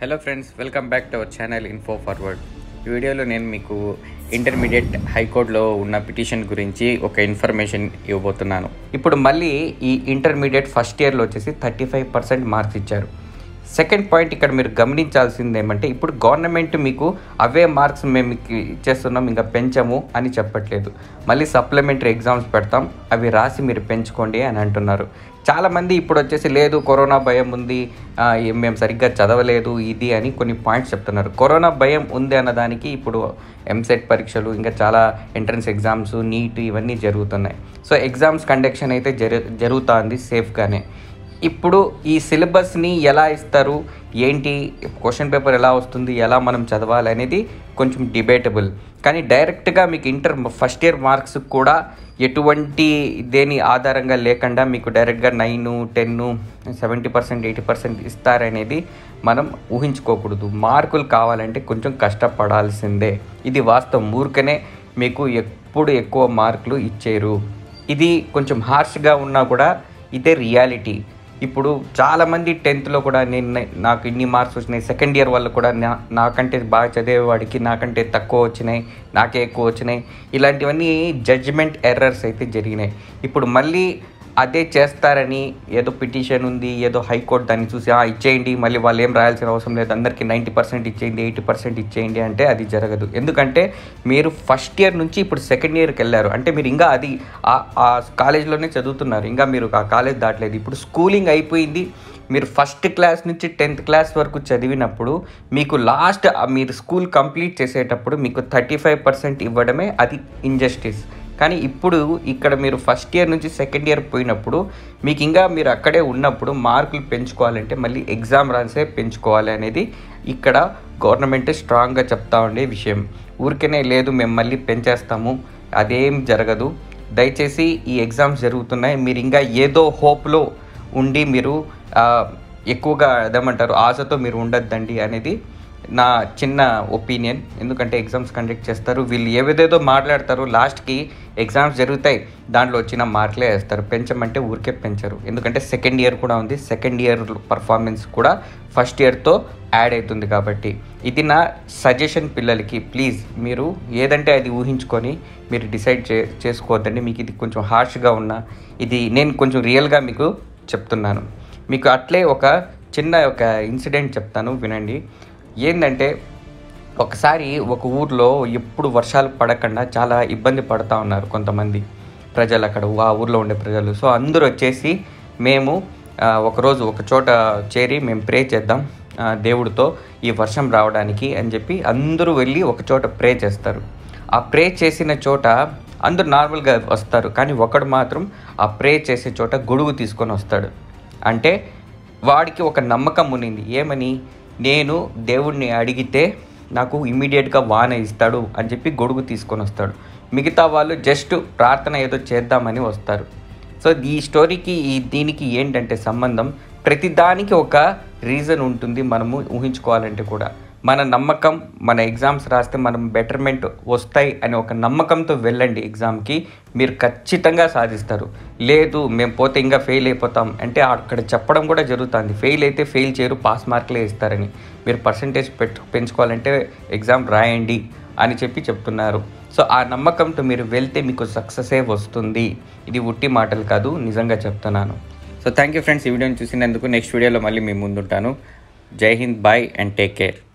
hello friends welcome back to our channel Info Forward ఈ వీడియోలో నేను మీకు ఇంటర్మీడియట్ హైకోర్టులో ఉన్న పిటిషన్ గురించి ఒక ఇన్ఫర్మేషన్ ఇవ్వబోతున్నాను ఇప్పుడు మళ్ళీ ఈ ఇంటర్మీడియట్ ఫస్ట్ ఇయర్లో వచ్చేసి థర్టీ ఫైవ్ పర్సెంట్ మార్క్స్ ఇచ్చారు సెకండ్ పాయింట్ ఇక్కడ మీరు గమనించాల్సింది ఏమంటే ఇప్పుడు గవర్నమెంట్ మీకు అవే మార్క్స్ మేము మీకు ఇచ్చేస్తున్నాం ఇంకా పెంచము అని చెప్పట్లేదు మళ్ళీ సప్లిమెంటరీ ఎగ్జామ్స్ పెడతాం అవి రాసి మీరు పెంచుకోండి అని అంటున్నారు చాలామంది ఇప్పుడు వచ్చేసి లేదు కరోనా భయం ఉంది ఆ, ఏ- మేము సరిగ్గా చదవలేదు ఇది అని కొన్ని పాయింట్స్ చెప్తున్నారు కరోనా భయం ఉంది అన్నదానికి ఇప్పుడు ఎంసెట్ పరీక్షలు ఇంకా చాలా ఎంట్రన్స్ ఎగ్జామ్స్ నీట్ ఇవన్నీ జరుగుతున్నాయి సో ఎగ్జామ్స్ కండక్షన్ అయితే జరు జరుగుతుంది సేఫ్గానే ఇప్పుడు ఈ సిలబస్ని ఎలా ఇస్తారు ఏంటి క్వశ్చన్ పేపర్ ఎలా వస్తుంది ఎలా మనం చదవాలి అనేది కొంచెం డిబేటబుల్ కానీ డైరెక్ట్గా మీకు ఇంటర్ ఫస్ట్ ఇయర్ మార్క్స్ కూడా ఎటువంటి దేని ఆధారంగా లేకుండా మీకు డైరెక్ట్గా nine ten seventy percent eighty percent ఇస్తారనేది మనం ఊహించుకోకూడదు మార్కులు కావాలంటే కొంచెం కష్టపడాల్సిందే ఇది వాస్తవం ఊరికనే మీకు ఎప్పుడు ఎక్కువ మార్కులు ఇచ్చేరు ఇది కొంచెం హార్ష్గా ఉన్నా కూడా ఇదే రియాలిటీ ఇప్పుడు చాలామంది టెన్త్లో కూడా నేను నాకు ఇన్ని మార్క్స్ వచ్చినాయి సెకండ్ ఇయర్ వాళ్ళు కూడా నా నాకంటే బాగా చదివేవాడికి నాకంటే తక్కువ వచ్చినాయి నాకే ఎక్కువ వచ్చినాయి ఇలాంటివన్నీ జడ్జిమెంట్ ఎర్రర్స్ అయితే జరిగినాయి ఇప్పుడు మళ్ళీ అదే చేస్తారని ఏదో పిటిషన్ ఉంది ఏదో హైకోర్టు దాన్ని చూసి "ఆ, ఇచ్చేయండి మళ్ళీ వాళ్ళు ఏం రాయాల్సిన అవసరం లేదు అందరికీ నైంటీ పర్సెంట్ ఇచ్చేయండి ఎయిటీ పర్సెంట్ ఇచ్చేయండి అంటే అది జరగదు ఎందుకంటే మీరు ఫస్ట్ ఇయర్ నుంచి ఇప్పుడు సెకండ్ ఇయర్కి వెళ్ళారు అంటే మీరు ఇంకా అది ఆ- ఆ కాలేజ్లోనే చదువుతున్నారు ఇంకా మీరు ఆ కాలేజ్ దాటలేదు ఇప్పుడు స్కూలింగ్ అయిపోయింది మీరు ఫస్ట్ క్లాస్ నుంచి టెన్త్ క్లాస్ వరకు చదివినప్పుడు మీకు లాస్ట్ మీరు స్కూల్ కంప్లీట్ చేసేటప్పుడు మీకు థర్టీ ఫైవ్ పర్సెంట్ ఇవ్వడమే అది ఇంజస్టిస్ కానీ ఇప్పుడు ఇక్కడ మీరు ఫస్ట్ ఇయర్ నుంచి సెకండ్ ఇయర్ పోయినప్పుడు మీకు ఇంకా మీరు అక్కడే ఉన్నప్పుడు మార్కులు పెంచుకోవాలంటే మళ్ళీ ఎగ్జామ్ రాసే పెంచుకోవాలి అనేది ఇక్కడ గవర్నమెంట్ స్ట్రాంగ్గా చెప్తా ఉండే విషయం ఊరికనే లేదు మేము మళ్ళీ పెంచేస్తాము అదేం జరగదు దయచేసి ఈ ఎగ్జామ్స్ జరుగుతున్నాయి మీరు ఇంకా ఏదో హోప్లో ఉండి మీరు ఆ, ఎక్కువగా ఏదేమంటారు ఆశతో మీరు ఉండొద్దండి అనేది నా చిన్న ఒపీనియన్ ఎందుకంటే ఎగ్జామ్స్ కండక్ట్ చేస్తారు వీళ్ళు ఏవేదేదో మాట్లాడతారు లాస్ట్కి ఎగ్జామ్స్ జరుగుతాయి దాంట్లో వచ్చిన మార్కులే వేస్తారు పెంచమంటే ఊరికే పెంచరు ఎందుకంటే సెకండ్ ఇయర్ కూడా ఉంది సెకండ్ ఇయర్ పర్ఫార్మెన్స్ కూడా ఫస్ట్ ఇయర్తో యాడ్ అవుతుంది కాబట్టి ఇది నా సజెషన్ పిల్లలకి ప్లీజ్ మీరు ఏదంటే అది ఊహించుకొని మీరు డిసైడ్ చే చేసుకోవద్దండి మీకు ఇది కొంచెం హార్ష్గా ఉన్న ఇది నేను కొంచెం రియల్గా మీకు చెప్తున్నాను మీకు అట్లే ఒక చిన్న ఒక ఇన్సిడెంట్ చెప్తాను వినండి ఏంటంటే ఒకసారి ఒక ఊర్లో ఎప్పుడు వర్షాలు పడకుండా చాలా ఇబ్బంది పడుతూ ఉన్నారు కొంతమంది ప్రజలు అక్కడ ఆ ఊర్లో ఉండే ప్రజలు సో అందరూ వచ్చేసి మేము ఆ, ఒకరోజు ఒక చోట చేరి మేము ప్రే చేద్దాం ఆ, దేవుడితో ఈ వర్షం రావడానికి అని చెప్పి అందరూ వెళ్ళి ఒక చోట ప్రే చేస్తారు ఆ ప్రే చేసిన చోట అందరూ నార్మల్గా వస్తారు కానీ ఒకడు మాత్రం ఆ ప్రే చేసే చోట గొడుగు తీసుకొని వస్తాడు అంటే వాడికి ఒక నమ్మకం ఉన్నింది ఏమని నేను దేవుణ్ణి అడిగితే నాకు ఇమ్మీడియట్గా వాన ఇస్తాడు అని చెప్పి గొడుగు తీసుకొని వస్తాడు మిగతా వాళ్ళు జస్ట్ ప్రార్థన ఏదో చేద్దామని వస్తారు సో ఈ స్టోరీకి ఈ దీనికి ఏంటంటే సంబంధం ప్రతిదానికి ఒక రీజన్ ఉంటుంది మనము ఊహించుకోవాలంటే కూడా మన నమ్మకం మన ఎగ్జామ్స్ రాస్తే మనం బెటర్మెంట్ వస్తాయి అనే ఒక నమ్మకంతో వెళ్ళండి ఎగ్జామ్కి మీరు ఖచ్చితంగా సాధిస్తారు లేదు మేము పోతే ఇంకా ఫెయిల్ అయిపోతాం అంటే అక్కడ చెప్పడం కూడా జరుగుతుంది ఫెయిల్ అయితే ఫెయిల్ చేయరు పాస్ మార్కులే ఇస్తారని మీరు పర్సంటేజ్ పెట్టు పెంచుకోవాలంటే ఎగ్జామ్ రాయండి అని చెప్పి చెప్తున్నారు సో ఆ నమ్మకంతో మీరు వెళ్తే మీకు సక్సెసే వస్తుంది ఇది ఉట్టి మాటలు కాదు నిజంగా చెప్తున్నాను సో థ్యాంక్ యూ ఫ్రెండ్స్ ఈ వీడియోని చూసినందుకు నెక్స్ట్ వీడియోలో మళ్ళీ మీ ముందుంటాను జై హింద్ బాయ్ అండ్ టేక్ కేర్